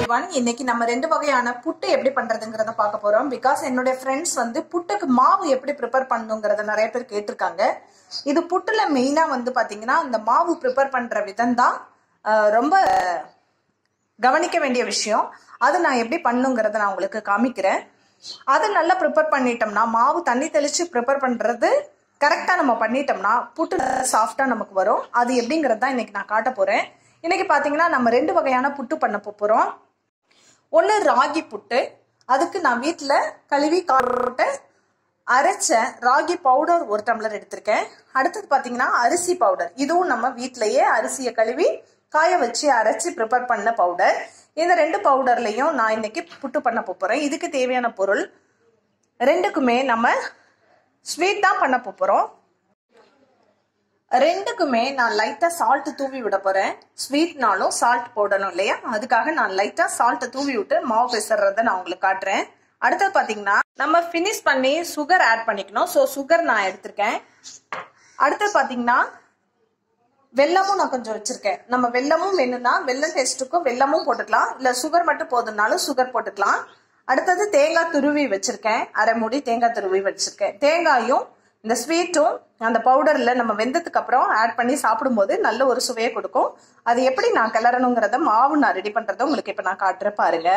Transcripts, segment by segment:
one இன்னைக்கு நம்ம ரெண்டு வகையான புட்டு எப்படி பண்றதுங்கிறத பார்க்க போறோம் பிகாஸ் என்னுடைய ஃப்ரெண்ட்ஸ் வந்து புட்டுக்கு மாவு எப்படி ப்ரிப்பேர் பண்ணுங்கிறத நிறைய பேர் கேட்டிருக்காங்க இது புட்டுல மெயினா வந்து பாத்தீங்கன்னா இந்த மாவு ப்ரிப்பேர் பண்ற விதம் தான் அஹ், ரொம்ப கவனிக்க வேண்டிய விஷயம் அது நான் எப்படி பண்ணுங்கிறத நான் உங்களுக்கு காமிக்கிறேன் அது நல்லா ப்ரிப்பேர் பண்ணிட்டோம்னா மாவு தண்ணி தெளிச்சு ப்ரிப்பேர் பண்றது கரெக்டா நம்ம பண்ணிட்டோம்னா புட்டு சாஃப்டா நமக்கு வரும் அது எப்படிங்கிறது தான் இன்னைக்கு நான் காட்ட போறேன் இன்னைக்கு பாத்தீங்கன்னா நம்ம ரெண்டு வகையான புட்டு பண்ண போறோம் ஒன்று ராகி புட்டு அதுக்கு நான் வீட்டில் கழுவி காட்டு அரைச்ச ராகி பவுடர் ஒரு டம்ளர் எடுத்திருக்கேன் அடுத்தது பார்த்தீங்கன்னா அரிசி பவுடர் இதுவும் நம்ம வீட்டிலேயே அரிசியை கழுவி காய வச்சு அரைச்சி ப்ரிப்பேர் பண்ண பவுடர் இந்த ரெண்டு பவுடர்லையும் நான் இன்னைக்கு புட்டு பண்ண போகிறேன் இதுக்கு தேவையான பொருள் ரெண்டுக்குமே நம்ம ஸ்வீட் தான் பண்ண போகிறோம் ரெண்டுக்குமே நான் லைட்டா சால்ட் தூவி விட போறேன் ஸ்வீட்னாலும் சால்ட் போடணும் இல்லையா அதுக்காக நான் லைட்டா சால்ட் தூவி விட்டு மாவு பிசறத நான் உங்களுக்கு காட்டுறேன் அடுத்தது பாத்தீங்கன்னா நம்ம ஃபினிஷ் பண்ணி சுகர் ஆட் பண்ணிக்கணும் ஸோ சுகர் நான் எடுத்திருக்கேன் அடுத்தது பாத்தீங்கன்னா வெல்லமும் நான் கொஞ்சம் வச்சிருக்கேன் நம்ம வெல்லமும் வேணும்னா வெல்லம் டேஸ்ட்டுக்கும் வெல்லமும் போட்டுக்கலாம் இல்ல சுகர் மட்டும் போதுனாலும் சுகர் போட்டுக்கலாம் அடுத்தது தேங்காய் துருவி வச்சிருக்கேன் அரை மூடி தேங்காய் துருவி வச்சிருக்கேன் தேங்காயும் இந்த ஸ்வீட்டும் அந்த பவுடர்ல நம்ம வெந்ததுக்கு அப்புறம் ஆட் பண்ணி சாப்பிடும்போது நல்ல ஒரு சுவையை கொடுக்கும் அது எப்படி நான் கிளறணுங்கிறத மாவு நான் ரெடி பண்றத உங்களுக்கு இப்ப நான் காட்டுறேன் பாருங்க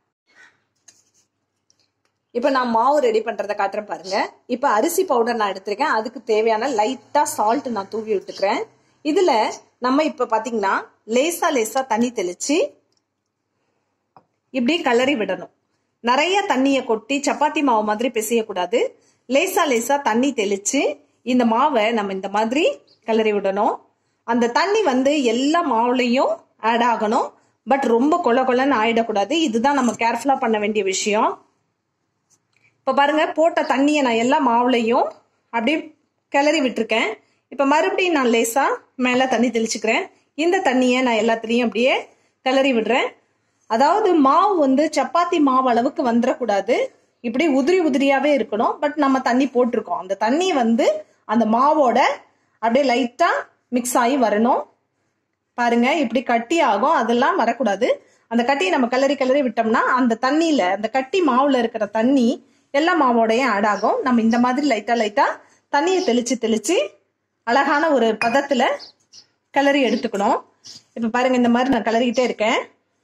இப்போ நான் மாவு ரெடி பண்றத காட்டுறேன் பாருங்க இப்போ அரிசி பவுடர் நான் எடுத்திருக்கேன் அதுக்கு தேவையான லைட்டா சால்ட் நான் தூவி விட்டுக்கிறேன் இதுல நம்ம இப்ப பாத்தீங்கன்னா லேசா லேசா தண்ணி தெளிச்சு இப்படி கலரி விடணும் நிறைய தண்ணியை கொட்டி சப்பாத்தி மாவு மாதிரி பிசையக்கூடாது லேசா லேசா தண்ணி தெளிச்சு இந்த மாவை நம்ம இந்த மாதிரி கிளறி விடணும் அந்த தண்ணி வந்து எல்லா மாவுலையும் ஆட் ஆகணும் பட் ரொம்ப கொல கொலன்னு ஆயிடக்கூடாது இதுதான் நம்ம கேர்ஃபுல்லா பண்ண வேண்டிய விஷயம் இப்போ பாருங்க போட்ட தண்ணியை நான் எல்லா மாவுலையும் அப்படியே கிளறி விட்டுருக்கேன் இப்போ மறுபடியும் நான் லேசா மேலே தண்ணி தெளிச்சுக்கிறேன் இந்த தண்ணியை நான் எல்லாத்துலேயும் அப்படியே கிளறி விடுறேன் அதாவது மாவு வந்து சப்பாத்தி மாவு அளவுக்கு வந்துடக்கூடாது இப்படி உதிரி உதிரியாவே இருக்கணும் பட் நம்ம தண்ணி போட்டிருக்கோம் அந்த தண்ணி வந்து அந்த மாவோட அப்படியே லைட்டா மிக்ஸ் ஆகி வரணும் பாருங்க இப்படி கட்டி ஆகும் அதெல்லாம் வரக்கூடாது அந்த கட்டியை நம்ம கிளறி கிளறி விட்டோம்னா அந்த தண்ணியில அந்த கட்டி மாவுல இருக்கிற தண்ணி எல்லா மாவோடையும் ஆட் ஆகும் நம்ம இந்த மாதிரி லைட்டா லைட்டா தண்ணியை தெளிச்சு தெளிச்சு அழகான ஒரு பதத்துல கிளறி எடுத்துக்கணும் இப்ப பாருங்க இந்த மாதிரி நான் கிளறிக்கிட்டே இருக்கேன்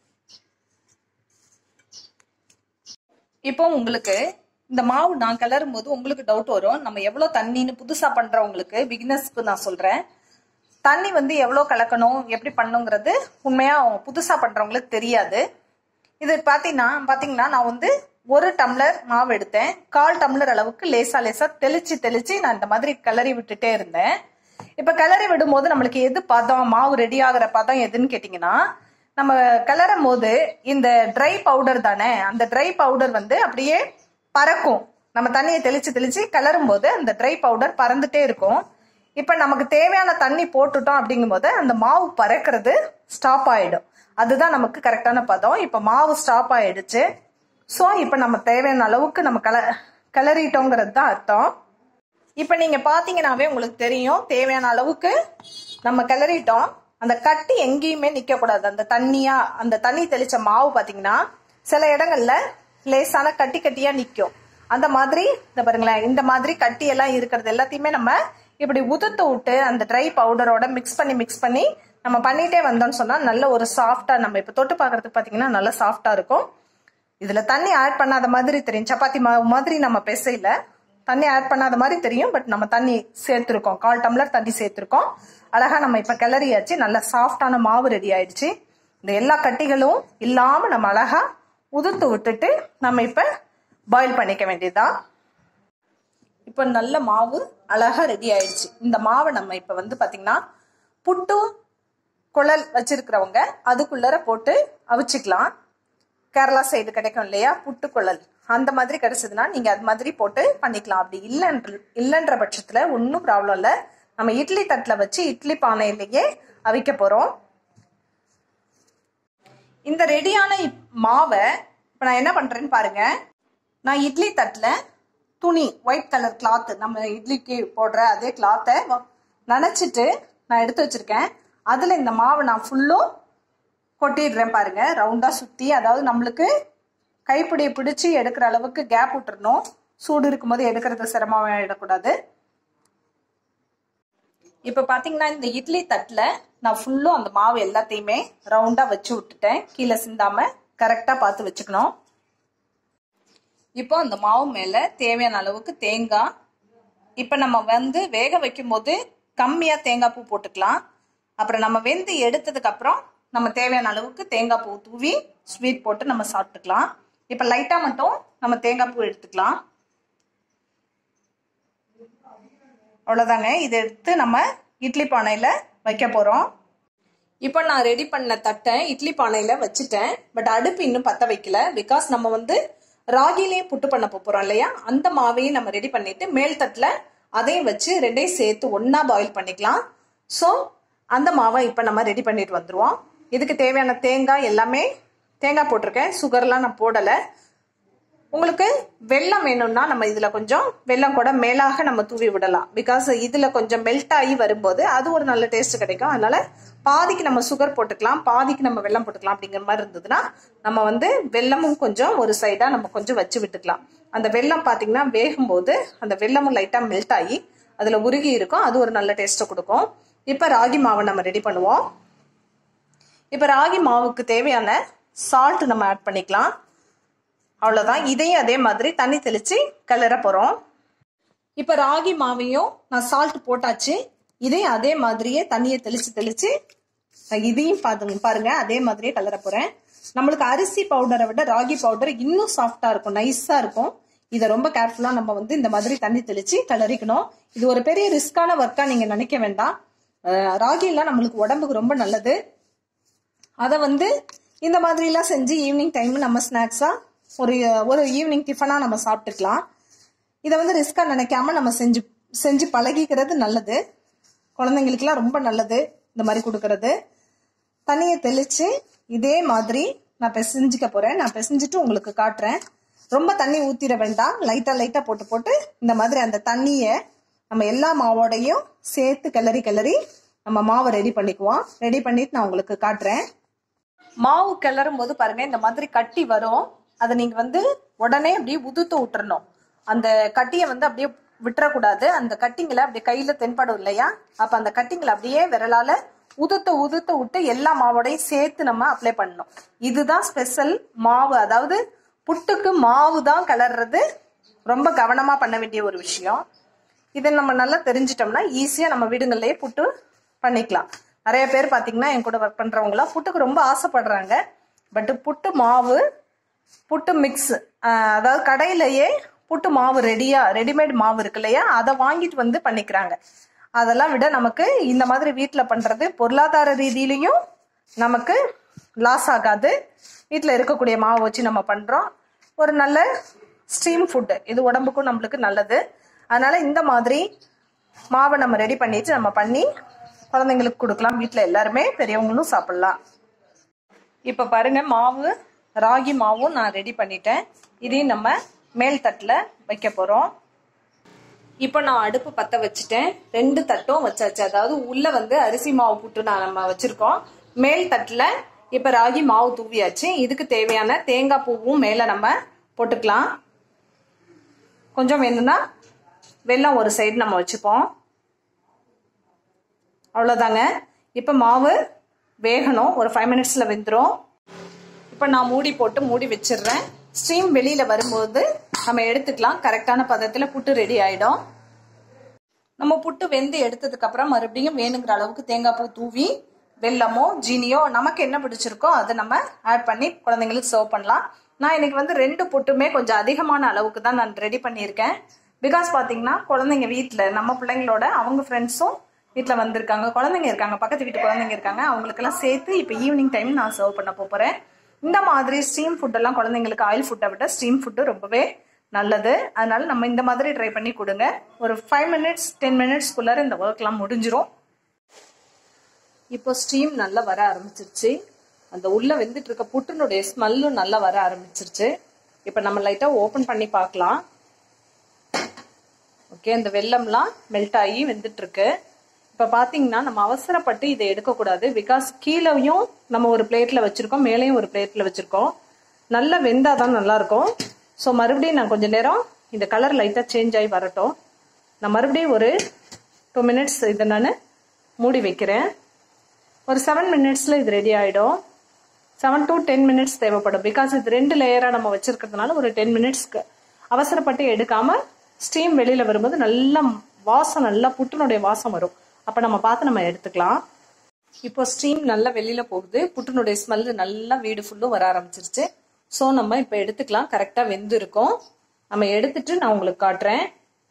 இப்போ உங்களுக்கு இந்த மாவு நான் கிளறும் போது உங்களுக்கு டவுட் வரும் நம்ம எவ்வளவு தண்ணின்னு புதுசா பண்றவங்களுக்கு பிகினர்ஸ்க்கு நான் சொல்றேன் தண்ணி வந்து எவ்வளோ கலக்கணும் எப்படி பண்ணுங்கிறது உண்மையா அவங்க புதுசா பண்றவங்களுக்கு தெரியாது இது பார்த்தீங்கன்னா பார்த்தீங்கன்னா நான் வந்து ஒரு டம்ளர் மாவு எடுத்தேன் கால் டம்ளர் அளவுக்கு லேசா லேசா தெளிச்சு தெளிச்சு நான் இந்த மாதிரி கிளறி விட்டுட்டே இருந்தேன் இப்ப கிளறி விடும்போது நம்மளுக்கு எது பதம் மாவு ரெடி ஆகுற பதம் எதுன்னு கேட்டிங்கன்னா நம்ம கிளறும் போது இந்த ட்ரை பவுடர் தானே அந்த ட்ரை பவுடர் வந்து அப்படியே பறக்கும் நம்ம தண்ணியை தெளிச்சு தெளிச்சு கிளறும் போது அந்த ட்ரை பவுடர் பறந்துட்டே இருக்கும் இப்ப நமக்கு தேவையான தண்ணி போட்டுட்டோம் அப்படிங்கும்போது அந்த மாவு பறக்கிறது ஸ்டாப் ஆயிடும் அதுதான் நமக்கு கரெக்டான பதம் இப்ப மாவு ஸ்டாப் ஆயிடுச்சு ஸோ இப்ப நம்ம தேவையான அளவுக்கு நம்ம கல கிளறிட்டோங்கிறது தான் அர்த்தம் இப்ப நீங்க பாத்தீங்கன்னாவே உங்களுக்கு தெரியும் தேவையான அளவுக்கு நம்ம கிளறிட்டோம் அந்த கட்டி எங்கேயுமே நிக்க கூடாது அந்த தண்ணியா அந்த தண்ணி தெளிச்ச மாவு பாத்தீங்கன்னா சில இடங்கள்ல லேசான கட்டி கட்டியா நிக்கும் அந்த மாதிரி இந்த பாருங்களேன் இந்த மாதிரி கட்டி எல்லாம் இருக்கிறது எல்லாத்தையுமே நம்ம இப்படி உதுத்து விட்டு அந்த ட்ரை பவுடரோட மிக்ஸ் பண்ணி மிக்ஸ் பண்ணி நம்ம பண்ணிட்டே வந்தோம்னு சொன்னா நல்ல ஒரு சாஃப்டா நம்ம இப்ப தொட்டு பாக்குறதுக்கு பாத்தீங்கன்னா நல்ல சாஃப்டா இருக்கும் இதுல தண்ணி ஆட் பண்ணாத மாதிரி தெரியும் சப்பாத்தி மாவு மாதிரி நம்ம பிசையில தண்ணி ஆட் பண்ணாத மாதிரி தெரியும் பட் நம்ம தண்ணி சேர்த்திருக்கோம் கால் டம்ளர் தண்ணி சேர்த்திருக்கோம் அழகா நம்ம இப்ப கிளறியாச்சு நல்ல சாஃப்டான மாவு ரெடி ஆயிடுச்சு இந்த எல்லா கட்டிகளும் இல்லாம நம்ம அழகா உதுத்து விட்டுட்டு நம்ம இப்ப பாயில் பண்ணிக்க வேண்டியதுதான் இப்போ நல்ல மாவு அழகா ரெடி ஆயிடுச்சு இந்த மாவை நம்ம இப்ப வந்து பாத்தீங்கன்னா புட்டு குழல் வச்சிருக்கிறவங்க அதுக்குள்ளர போட்டு அவிச்சுக்கலாம் கேரளா சைடு கிடைக்கும் இல்லையா புட்டு குழல் அந்த மாதிரி கிடைச்சதுன்னா நீங்க அது மாதிரி போட்டு பண்ணிக்கலாம் அப்படி இல்லைன்ற இல்லைன்ற பட்சத்துல ஒன்றும் ப்ராப்ளம் இல்லை நம்ம இட்லி தட்டுல வச்சு இட்லி பானையிலேயே அவிக்க போறோம் இந்த ரெடியான இப்- மாவை இப்போ நான் என்ன பண்றேன்னு பாருங்க நான் இட்லி தட்டுல துணி ஒயிட் கலர் கிளாத் நம்ம இட்லிக்கு போடுற அதே கிளாத்தை நனைச்சிட்டு நான் எடுத்து வச்சிருக்கேன் அதுல இந்த மாவை நான் ஃபுல்லும் கொட்டிடுறேன் பாருங்க ரவுண்டா சுத்தி அதாவது நம்மளுக்கு கைப்பிடியை பிடிச்சி எடுக்கிற அளவுக்கு கேப் விட்டுறணும் சூடு இருக்கும்போது எடுக்கிறது சிரமம் ஆயிடக்கூடாது இப்போ பார்த்தீங்கன்னா இந்த இட்லி தட்டில் நான் ஃபுல்லும் அந்த மாவு எல்லாத்தையுமே ரவுண்டாக வச்சு விட்டுட்டேன் கீழே சிந்தாம கரெக்டாக பார்த்து வச்சுக்கணும் இப்போ அந்த மாவு மேலே தேவையான அளவுக்கு தேங்காய் இப்போ நம்ம வந்து வேக வைக்கும்போது கம்மியாக தேங்காய் பூ போட்டுக்கலாம் அப்புறம் நம்ம வெந்து எடுத்ததுக்கு அப்புறம் நம்ம தேவையான அளவுக்கு தேங்காய் பூ தூவி ஸ்வீட் போட்டு நம்ம சாப்பிட்டுக்கலாம் இப்போ லைட்டாக மட்டும் நம்ம தேங்காய் பூ எடுத்துக்கலாம் அவ்வளோதாங்க இதை எடுத்து நம்ம இட்லி பானையில் வைக்க போகிறோம் இப்போ நான் ரெடி பண்ண தட்டை இட்லி பானையில் வச்சுட்டேன் பட் அடுப்பு இன்னும் பற்ற வைக்கல பிகாஸ் நம்ம வந்து ராகிலேயே புட்டு பண்ண போகிறோம் இல்லையா அந்த மாவையும் நம்ம ரெடி பண்ணிட்டு மேல் தட்டில் அதையும் வச்சு ரெண்டையும் சேர்த்து ஒன்றா பாயில் பண்ணிக்கலாம் ஸோ அந்த மாவை இப்போ நம்ம ரெடி பண்ணிட்டு வந்துடுவோம் இதுக்கு தேவையான தேங்காய் எல்லாமே தேங்காய் போட்டிருக்கேன் சுகர்லாம் நான் போடலை உங்களுக்கு வெல்லம் வேணும்னா நம்ம இதில் கொஞ்சம் வெல்லம் கூட மேலாக நம்ம தூவி விடலாம் பிகாஸ் இதில் கொஞ்சம் மெல்ட் ஆகி வரும்போது அது ஒரு நல்ல டேஸ்ட் கிடைக்கும் அதனால பாதிக்கு நம்ம சுகர் போட்டுக்கலாம் பாதிக்கு நம்ம வெல்லம் போட்டுக்கலாம் அப்படிங்கிற மாதிரி இருந்ததுன்னா நம்ம வந்து வெல்லமும் கொஞ்சம் ஒரு சைடாக நம்ம கொஞ்சம் வச்சு விட்டுக்கலாம் அந்த வெல்லம் பார்த்தீங்கன்னா வேகும்போது அந்த வெல்லமும் லைட்டாக மெல்ட் ஆகி அதில் உருகி இருக்கும் அது ஒரு நல்ல டேஸ்ட்டை கொடுக்கும் இப்போ ராகி மாவை நம்ம ரெடி பண்ணுவோம் இப்போ ராகி மாவுக்கு தேவையான சால்ட் நம்ம ஆட் பண்ணிக்கலாம் அவ்வளோதான் இதையும் அதே மாதிரி தண்ணி தெளித்து கிளற போகிறோம் இப்போ ராகி மாவையும் நான் சால்ட் போட்டாச்சு இதையும் அதே மாதிரியே தண்ணியை தெளித்து தெளித்து இதையும் பார்த்துங்க பாருங்க அதே மாதிரியே கிளற போகிறேன் நம்மளுக்கு அரிசி பவுடரை விட ராகி பவுடர் இன்னும் சாஃப்டாக இருக்கும் நைஸாக இருக்கும் இதை ரொம்ப கேர்ஃபுல்லாக நம்ம வந்து இந்த மாதிரி தண்ணி தெளித்து கிளறிக்கணும் இது ஒரு பெரிய ரிஸ்கான ஒர்க்காக நீங்கள் நினைக்க வேண்டாம் ராகிலாம் நம்மளுக்கு உடம்புக்கு ரொம்ப நல்லது அதை வந்து இந்த மாதிரிலாம் செஞ்சு ஈவினிங் டைம் நம்ம ஸ்நாக்ஸாக ஒரு ஒரு ஈவினிங் டிஃபனாக நம்ம சாப்பிட்டுக்கலாம் இதை வந்து ரிஸ்க்காக நினைக்காம நம்ம செஞ்சு செஞ்சு பழகிக்கிறது நல்லது குழந்தைங்களுக்குலாம் ரொம்ப நல்லது இந்த மாதிரி கொடுக்கறது தண்ணியை தெளித்து இதே மாதிரி நான் பிசைஞ்சிக்க போகிறேன் நான் பிசைஞ்சிட்டு உங்களுக்கு காட்டுறேன் ரொம்ப தண்ணி ஊற்றிட வேண்டாம் லைட்டாக லைட்டாக போட்டு போட்டு இந்த மாதிரி அந்த தண்ணியை நம்ம எல்லா மாவோடையும் சேர்த்து கிளறி கிளறி நம்ம மாவை ரெடி பண்ணிக்குவோம் ரெடி பண்ணிட்டு நான் உங்களுக்கு காட்டுறேன் மாவு கிளறும் போது பாருங்க இந்த மாதிரி கட்டி வரும் அதை நீங்க வந்து உடனே அப்படியே உதுத்து விட்டுறணும் அந்த கட்டியை வந்து அப்படியே விட்டுறக்கூடாது அந்த கட்டிங்களை அப்படியே கையில தென்படும் இல்லையா அப்ப அந்த கட்டிங்களை அப்படியே விரலால உதுத்த உதுத்த விட்டு எல்லா மாவோடையும் சேர்த்து நம்ம அப்ளை பண்ணணும் இதுதான் ஸ்பெஷல் மாவு அதாவது புட்டுக்கு மாவு தான் கிளறது ரொம்ப கவனமா பண்ண வேண்டிய ஒரு விஷயம் இதை நம்ம நல்லா தெரிஞ்சிட்டோம்னா ஈஸியா நம்ம வீடுங்கள்லயே புட்டு பண்ணிக்கலாம் நிறைய பேர் பார்த்தீங்கன்னா என் கூட ஒர்க் பண்ணுறவங்களாம் புட்டுக்கு ரொம்ப ஆசைப்படுறாங்க பட் புட்டு மாவு புட்டு மிக்ஸ் அதாவது கடையிலேயே புட்டு மாவு ரெடியாக ரெடிமேட் மாவு இருக்கு இல்லையா அதை வாங்கிட்டு வந்து பண்ணிக்கிறாங்க அதெல்லாம் விட நமக்கு இந்த மாதிரி வீட்டில் பண்ணுறது பொருளாதார ரீதியிலையும் நமக்கு லாஸ் ஆகாது வீட்டில் இருக்கக்கூடிய மாவு வச்சு நம்ம பண்ணுறோம் ஒரு நல்ல ஸ்டீம் ஃபுட்டு இது உடம்புக்கும் நம்மளுக்கு நல்லது அதனால் இந்த மாதிரி மாவை நம்ம ரெடி பண்ணிட்டு நம்ம பண்ணி குழந்தைங்களுக்கு கொடுக்கலாம் வீட்டில் எல்லாருமே பெரியவங்களும் சாப்பிட்லாம் இப்போ பாருங்க மாவு ராகி மாவும் நான் ரெடி பண்ணிட்டேன் இதையும் நம்ம மேல் தட்டில் வைக்க போகிறோம் இப்போ நான் அடுப்பு பற்ற வச்சுட்டேன் ரெண்டு தட்டும் வச்சாச்சு அதாவது உள்ள வந்து அரிசி மாவு புட்டு நான் நம்ம வச்சிருக்கோம் மேல் தட்டில் இப்போ ராகி மாவு தூவியாச்சு இதுக்கு தேவையான தேங்காய் பூவும் மேலே நம்ம போட்டுக்கலாம் கொஞ்சம் வேணும்னா வெல்லம் ஒரு சைடு நம்ம வச்சுப்போம் அவ்வளோதாங்க இப்போ மாவு வேகணும் ஒரு ஃபைவ் மினிட்ஸில் வெந்துடும் இப்போ நான் மூடி போட்டு மூடி வச்சிடுறேன் ஸ்டீம் வெளியில் வரும்போது நம்ம எடுத்துக்கலாம் கரெக்டான பதத்தில் புட்டு ரெடி ஆகிடும் நம்ம புட்டு வெந்து எடுத்ததுக்கப்புறம் மறுபடியும் வேணுங்கிற அளவுக்கு தேங்காய் பூ தூவி வெல்லமோ ஜீனியோ நமக்கு என்ன பிடிச்சிருக்கோ அதை நம்ம ஆட் பண்ணி குழந்தைங்களுக்கு சர்வ் பண்ணலாம் நான் இன்னைக்கு வந்து ரெண்டு புட்டுமே கொஞ்சம் அதிகமான அளவுக்கு தான் நான் ரெடி பண்ணியிருக்கேன் பிகாஸ் பார்த்தீங்கன்னா குழந்தைங்க வீட்டில் நம்ம பிள்ளைங்களோட அவங்க ஃப்ரெண்ட்ஸும் வீட்டில் வந்திருக்காங்க குழந்தைங்க இருக்காங்க பக்கத்து வீட்டு குழந்தைங்க இருக்காங்க அவங்களுக்கெல்லாம் சேர்த்து இப்போ ஈவினிங் டைம் நான் சர்வ் பண்ண போகிறேன் இந்த மாதிரி ஸ்டீம் ஃபுட்டெல்லாம் குழந்தைங்களுக்கு ஆயில் ஃபுட்டை விட ஸ்டீம் ஃபுட்டு ரொம்பவே நல்லது அதனால நம்ம இந்த மாதிரி ட்ரை பண்ணி கொடுங்க ஒரு ஃபைவ் மினிட்ஸ் டென் மினிட்ஸ்க்குள்ளார இந்த ஒர்க்லாம் முடிஞ்சிரும் இப்போ ஸ்டீம் நல்லா வர ஆரம்பிச்சிருச்சு அந்த உள்ள வெந்துட்டு இருக்க புட்டினுடைய ஸ்மெல்லும் நல்லா வர ஆரம்பிச்சிருச்சு இப்போ நம்ம லைட்டாக ஓப்பன் பண்ணி பார்க்கலாம் ஓகே இந்த வெள்ளம்லாம் மெல்ட் ஆகி வெந்துட்டு இருக்கு இப்போ இப்போ பார்த்தீங்கன்னா நம்ம அவசரப்பட்டு இதை எடுக்கக்கூடாது பிகாஸ் கீழேயும் நம்ம ஒரு பிளேட்டில் வச்சுருக்கோம் மேலேயும் ஒரு பிளேட்டில் வச்சுருக்கோம் நல்லா வெந்தால் தான் நல்லாயிருக்கும் ஸோ மறுபடியும் நான் கொஞ்சம் நேரம் இந்த கலர் லைட்டாக சேஞ்ச் ஆகி வரட்டும் நான் மறுபடியும் ஒரு டூ மினிட்ஸ் இதை நான் மூடி வைக்கிறேன் ஒரு செவன் மினிட்ஸில் இது ரெடி ஆகிடும் செவன் டு டென் மினிட்ஸ் தேவைப்படும் பிகாஸ் இது ரெண்டு லேயராக நம்ம வச்சுருக்கிறதுனால ஒரு டென் மினிட்ஸ்க்கு அவசரப்பட்டு எடுக்காமல் ஸ்டீம் வெளியில் வரும்போது நல்லா வாசம் நல்லா புட்டினுடைய வாசம் வரும் அப்போ நம்ம பார்த்து நம்ம எடுத்துக்கலாம் இப்போ ஸ்டீம் நல்லா வெளியில் போகுது புட்டினுடைய ஸ்மெல்லு நல்லா வீடு ஃபுல்லும் வர ஆரம்பிச்சிருச்சு ஸோ நம்ம இப்போ எடுத்துக்கலாம் கரெக்டாக வெந்து இருக்கும் நம்ம எடுத்துட்டு நான் உங்களுக்கு காட்டுறேன்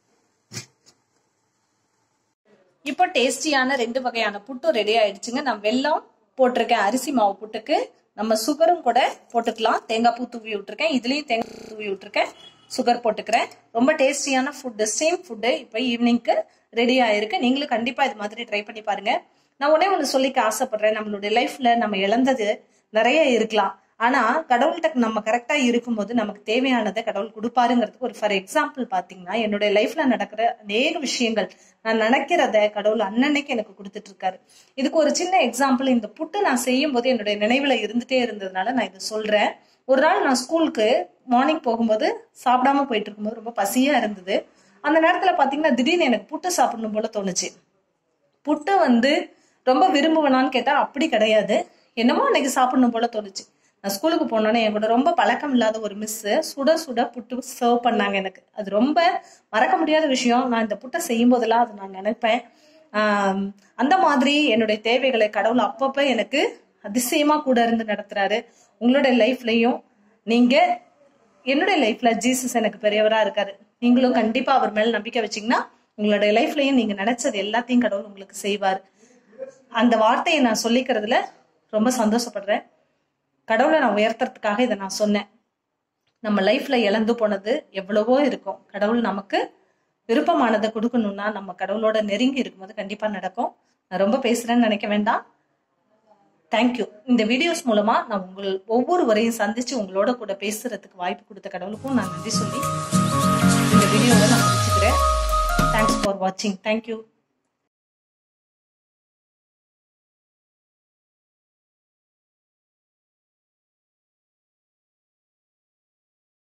இப்போ டேஸ்டியான ரெண்டு வகையான புட்டும் ரெடி ஆயிடுச்சுங்க நான் வெல்லம் போட்டிருக்கேன் அரிசி மாவு புட்டுக்கு நம்ம சுகரும் கூட போட்டுக்கலாம் தேங்காய் பூ தூவி விட்டுருக்கேன் இதுலேயும் தேங்காய் பூ தூவி விட்டுருக்கேன் சுகர் போட்டுக்கிறேன் ரொம்ப டேஸ்டியான ஃபுட்டு சேம் ஃபுட்டு இப்போ ஈவினிங்க்கு ரெடி ஆயிருக்கு நீங்களும் கண்டிப்பாக இது மாதிரி ட்ரை பண்ணி பாருங்க நான் உடனே ஒன்று சொல்லிக்க ஆசைப்படுறேன் நம்மளுடைய லைஃப்ல நம்ம இழந்தது நிறைய இருக்கலாம் ஆனா கடவுள்கிட்ட நம்ம கரெக்டா இருக்கும்போது நமக்கு தேவையானதை கடவுள் கொடுப்பாருங்கிறதுக்கு ஒரு ஃபார் எக்ஸாம்பிள் பாத்தீங்கன்னா என்னுடைய லைஃப்ல நடக்கிற அநேக விஷயங்கள் நான் நினைக்கிறத கடவுள் அன்னன்னைக்கு எனக்கு கொடுத்துட்டு இருக்காரு இதுக்கு ஒரு சின்ன எக்ஸாம்பிள் இந்த புட்டு நான் செய்யும் போது என்னுடைய நினைவுல இருந்துட்டே இருந்ததுனால நான் இதை சொல்றேன் ஒரு நாள் நான் ஸ்கூலுக்கு மார்னிங் போகும்போது சாப்பிடாம போயிட்டு இருக்கும்போது ரொம்ப பசியா இருந்தது அந்த நேரத்துல பாத்தீங்கன்னா திடீர்னு எனக்கு புட்டு சாப்பிடணும் போல தோணுச்சு புட்டு வந்து ரொம்ப விரும்புவேனான்னு கேட்டா அப்படி கிடையாது என்னமோ அன்னைக்கு சாப்பிடணும் போல தோணுச்சு நான் ஸ்கூலுக்கு போனோன்னே என் கூட ரொம்ப பழக்கம் இல்லாத ஒரு மிஸ் சுட சுட புட்டு சர்வ் பண்ணாங்க எனக்கு அது ரொம்ப மறக்க முடியாத விஷயம் நான் இந்த புட்டை செய்யும் போதெல்லாம் அது நான் நினைப்பேன் ஆஹ் அந்த மாதிரி என்னுடைய தேவைகளை கடவுள் அப்பப்ப எனக்கு அதிசயமா கூட இருந்து நடத்துறாரு உங்களுடைய லைஃப்லயும் நீங்க என்னுடைய லைஃப்ல ஜீசஸ் எனக்கு பெரியவரா இருக்காரு நீங்களும் கண்டிப்பா அவர் மேல நம்பிக்கை வச்சீங்கன்னா உங்களுடைய லைஃப்லயும் நீங்க நினைச்சது எல்லாத்தையும் கடவுள் உங்களுக்கு செய்வார் அந்த வார்த்தையை நான் சொல்லிக்கிறதுல ரொம்ப சந்தோஷப்படுறேன் கடவுளை நான் உயர்த்துறதுக்காக இதை நான் சொன்னேன் நம்ம லைஃப்ல இழந்து போனது எவ்வளவோ இருக்கும் கடவுள் நமக்கு விருப்பமானதை கொடுக்கணும்னா நம்ம கடவுளோட நெருங்கி இருக்கும்போது கண்டிப்பா நடக்கும் நான் ரொம்ப பேசுறேன்னு நினைக்க வேண்டாம் தேங்க்யூ இந்த வீடியோஸ் மூலமா நான் உங்கள் ஒவ்வொருவரையும் சந்திச்சு உங்களோட கூட பேசுறதுக்கு வாய்ப்பு கொடுத்த கடவுளுக்கும் நான் நன்றி சொல்லி இந்த வீடியோவை நான் முடிச்சுக்கிறேன் தேங்க்ஸ் ஃபார் வாட்சிங் தேங்க்யூ